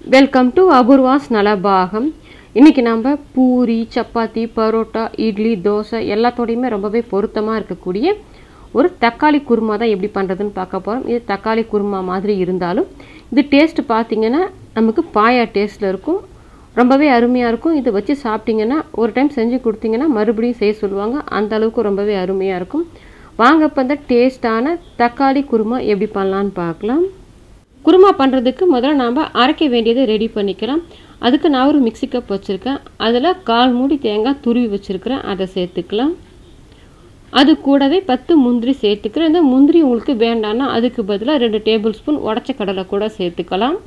welcome to Apoorva's நலபாகம் இன்றைக்கி நம்ம பூரி சப்பாத்தி பரோட்டா இட்லி தோசை எல்லாத்தோடையுமே ரொம்பவே பொருத்தமாக இருக்கக்கூடிய ஒரு தக்காளி குருமா தான் எப்படி பண்ணுறதுன்னு பார்க்க போகிறோம் இது தக்காளி குருமா மாதிரி இருந்தாலும் இது டேஸ்ட் பார்த்தீங்கன்னா நமக்கு பாயா டேஸ்ட்டில் இருக்கும் ரொம்பவே அருமையாக இருக்கும் இதை வச்சு சாப்பிட்டீங்கன்னா ஒரு டைம் செஞ்சு கொடுத்தீங்கன்னா மறுபடியும் செய்ய சொல்லுவாங்க அந்த அளவுக்கு ரொம்பவே அருமையாக இருக்கும் வாங்க இப்போ இந்த டேஸ்டான தக்காளி குருமா எப்படி பண்ணலான்னு பார்க்கலாம் குருமா பண்ணுறதுக்கு முதல்ல நாம் அரைக்க வேண்டியதை ரெடி பண்ணிக்கலாம் அதுக்கு நான் ஒரு மிக்ஸி கப் வச்சுருக்கேன் அதில் கால் மூடி தேங்காய் துருவி வச்சுருக்கிறேன் அதை சேர்த்துக்கலாம் அது கூடவே பத்து முந்திரி சேர்த்துக்கிறேன் இந்த முந்திரி உங்களுக்கு வேண்டான்னா அதுக்கு பதிலாக ரெண்டு டேபிள் ஸ்பூன் உடச்ச கடலை கூட சேர்த்துக்கலாம்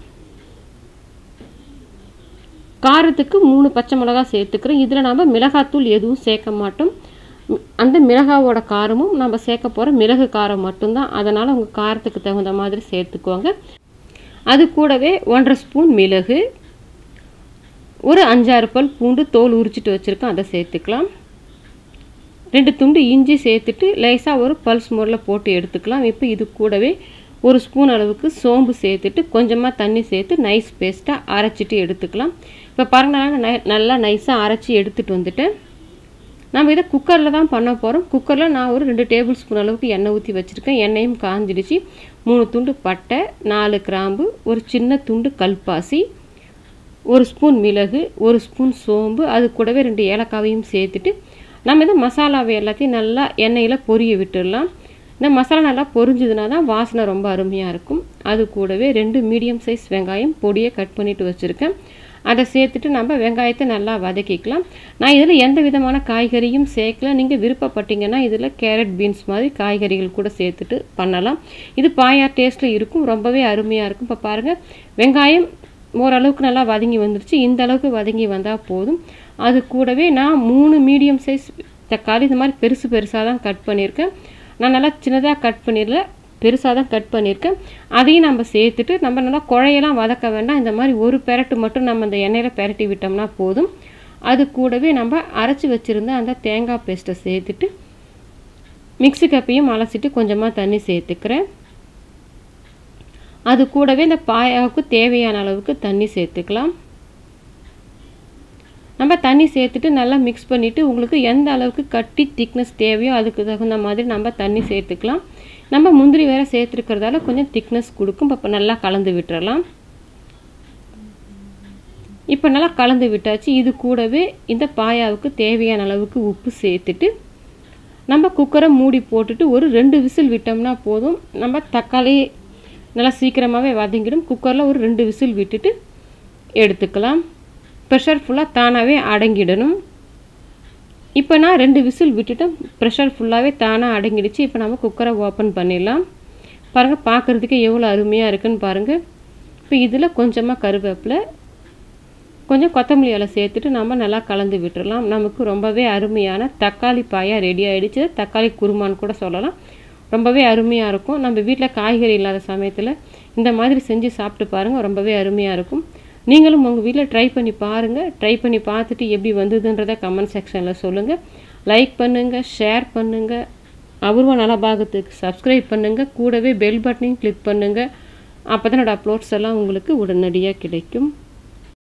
காரத்துக்கு மூணு பச்சை மிளகா சேர்த்துக்கிறேன் இதில் நம்ம மிளகாத்தூள் எதுவும் சேர்க்க மாட்டோம் அந்த மிளகாவோட காரமும் நம்ம சேர்க்க போகிற மிளகு காரம் மட்டும்தான் அதனால் உங்கள் காரத்துக்கு தகுந்த மாதிரி சேர்த்துக்கோங்க அது கூடவே ஒன்றரை ஸ்பூன் மிளகு ஒரு அஞ்சாறு பல் பூண்டு தோல் உரிச்சிட்டு வச்சுருக்கேன் அதை சேர்த்துக்கலாம் ரெண்டு துண்டு இஞ்சி சேர்த்துட்டு லேசாக ஒரு பல்ஸ் மோடில் போட்டு எடுத்துக்கலாம் இப்போ இது கூடவே ஒரு ஸ்பூன் அளவுக்கு சோம்பு சேர்த்துட்டு கொஞ்சமாக தண்ணி சேர்த்து நைஸ் பேஸ்ட்டாக அரைச்சிட்டு எடுத்துக்கலாம் இப்போ பாருங்கள் நல்லா நைஸாக அரைச்சி எடுத்துகிட்டு வந்துட்டேன் நம்ம இதை குக்கரில் தான் பண்ண போகிறோம் குக்கரில் நான் ஒரு ரெண்டு டேபிள் ஸ்பூன் அளவுக்கு எண்ணெய் ஊற்றி வச்சுருக்கேன் எண்ணெயும் காஞ்சிடுச்சு மூணு துண்டு பட்டை நாலு கிராம்பு ஒரு சின்ன துண்டு கல்பாசி ஒரு ஸ்பூன் மிளகு ஒரு ஸ்பூன் சோம்பு அது கூடவே ரெண்டு ஏலக்காவையும் சேர்த்துட்டு நம்ம இந்த மசாலாவை எல்லாத்தையும் நல்லா எண்ணெயில் பொரிய விட்டுடலாம் இந்த மசாலா நல்லா பொரிஞ்சதுனா தான் வாசனை ரொம்ப அருமையாக இருக்கும் அது கூடவே ரெண்டு மீடியம் சைஸ் வெங்காயம் பொடியை கட் பண்ணிவிட்டு வச்சுருக்கேன் அதை சேர்த்துட்டு நம்ம வெங்காயத்தை நல்லா வதக்கிக்கலாம் நான் இதில் எந்த விதமான காய்கறியும் சேர்க்கல நீங்கள் விருப்பப்பட்டீங்கன்னா இதில் கேரட் பீன்ஸ் மாதிரி காய்கறிகள் கூட சேர்த்துட்டு பண்ணலாம் இது பாயா டேஸ்ட்டில் இருக்கும் ரொம்பவே அருமையாக இருக்கும் இப்போ பாருங்கள் வெங்காயம் ஓரளவுக்கு நல்லா வதங்கி வந்துடுச்சு இந்த அளவுக்கு வதங்கி வந்தால் போதும் அது கூடவே நான் மூணு மீடியம் சைஸ் தக்காளி இந்த மாதிரி பெருசு பெருசாக தான் கட் பண்ணியிருக்கேன் நான் நல்லா சின்னதாக கட் பண்ணிடல பெருசாக தான் கட் பண்ணியிருக்கேன் அதையும் நம்ம சேர்த்துட்டு நம்ம நல்லா குழையெல்லாம் வதக்க வேண்டாம் இந்த மாதிரி ஒரு பெரட்டு மட்டும் நம்ம இந்த எண்ணெயில் பெரட்டி விட்டோம்னா போதும் அது கூடவே நம்ம அரைச்சி வச்சுருந்த அந்த தேங்காய் பேஸ்ட்டை சேர்த்துட்டு மிக்ஸி கப்பையும் அலசிட்டு கொஞ்சமாக தண்ணி சேர்த்துக்கிறேன் அது கூடவே இந்த பாயாவுக்கு தேவையான அளவுக்கு தண்ணி சேர்த்துக்கலாம் நம்ம தண்ணி சேர்த்துட்டு நல்லா மிக்ஸ் பண்ணிவிட்டு உங்களுக்கு எந்த அளவுக்கு கட்டி திக்னஸ் தேவையோ அதுக்கு தகுந்த மாதிரி நம்ம தண்ணி சேர்த்துக்கலாம் நம்ம முந்திரி வேறு சேர்த்துருக்கிறதால கொஞ்சம் திக்னஸ் கொடுக்கும் இப்போ நல்லா கலந்து விட்டுறலாம் இப்போ நல்லா கலந்து விட்டாச்சு இது கூடவே இந்த பாயாவுக்கு தேவையான அளவுக்கு உப்பு சேர்த்துட்டு நம்ம குக்கரை மூடி போட்டுட்டு ஒரு ரெண்டு விசில் விட்டோம்னா போதும் நம்ம தக்காளி நல்லா சீக்கிரமாகவே வதங்கிடும் குக்கரில் ஒரு ரெண்டு விசில் விட்டுட்டு எடுத்துக்கலாம் ப்ரெஷர் ஃபுல்லாக தானாகவே அடங்கிடணும் இப்போ நான் ரெண்டு விசில் விட்டுட்டேன் ப்ரெஷர் ஃபுல்லாகவே தானாக அடங்கிடுச்சு இப்போ நம்ம குக்கரை ஓப்பன் பண்ணிடலாம் பாருங்கள் பார்க்குறதுக்கு எவ்வளோ அருமையாக இருக்குன்னு பாருங்கள் இப்போ இதில் கொஞ்சமாக கருவேப்பிலை கொஞ்சம் கொத்தமல்லி இலை சேர்த்துட்டு நம்ம நல்லா கலந்து விட்டுடலாம் நமக்கு ரொம்பவே அருமையான தக்காளி பாயா ரெடி ஆகிடுச்சு தக்காளி குருமான்னு கூட சொல்லலாம் ரொம்பவே அருமையாக இருக்கும் நம்ம வீட்டில் காய்கறி இல்லாத சமயத்தில் இந்த மாதிரி செஞ்சு சாப்பிட்டு பாருங்கள் ரொம்பவே அருமையாக இருக்கும் நீங்களும் உங்கள் வீட்டில் ட்ரை பண்ணி பாருங்கள் ட்ரை பண்ணி பார்த்துட்டு எப்படி வந்ததுன்றதை கமெண்ட் செக்ஷனில் சொல்லுங்கள் லைக் பண்ணுங்கள் ஷேர் பண்ணுங்கள் அபூர்வ நலபாகத்துக்கு சப்ஸ்கிரைப் பண்ணுங்கள் கூடவே பெல் பட்டனையும் கிளிக் பண்ணுங்கள் அப்போ தான் என்னோடய அப்லோட்ஸ் எல்லாம் உங்களுக்கு உடனடியாக கிடைக்கும்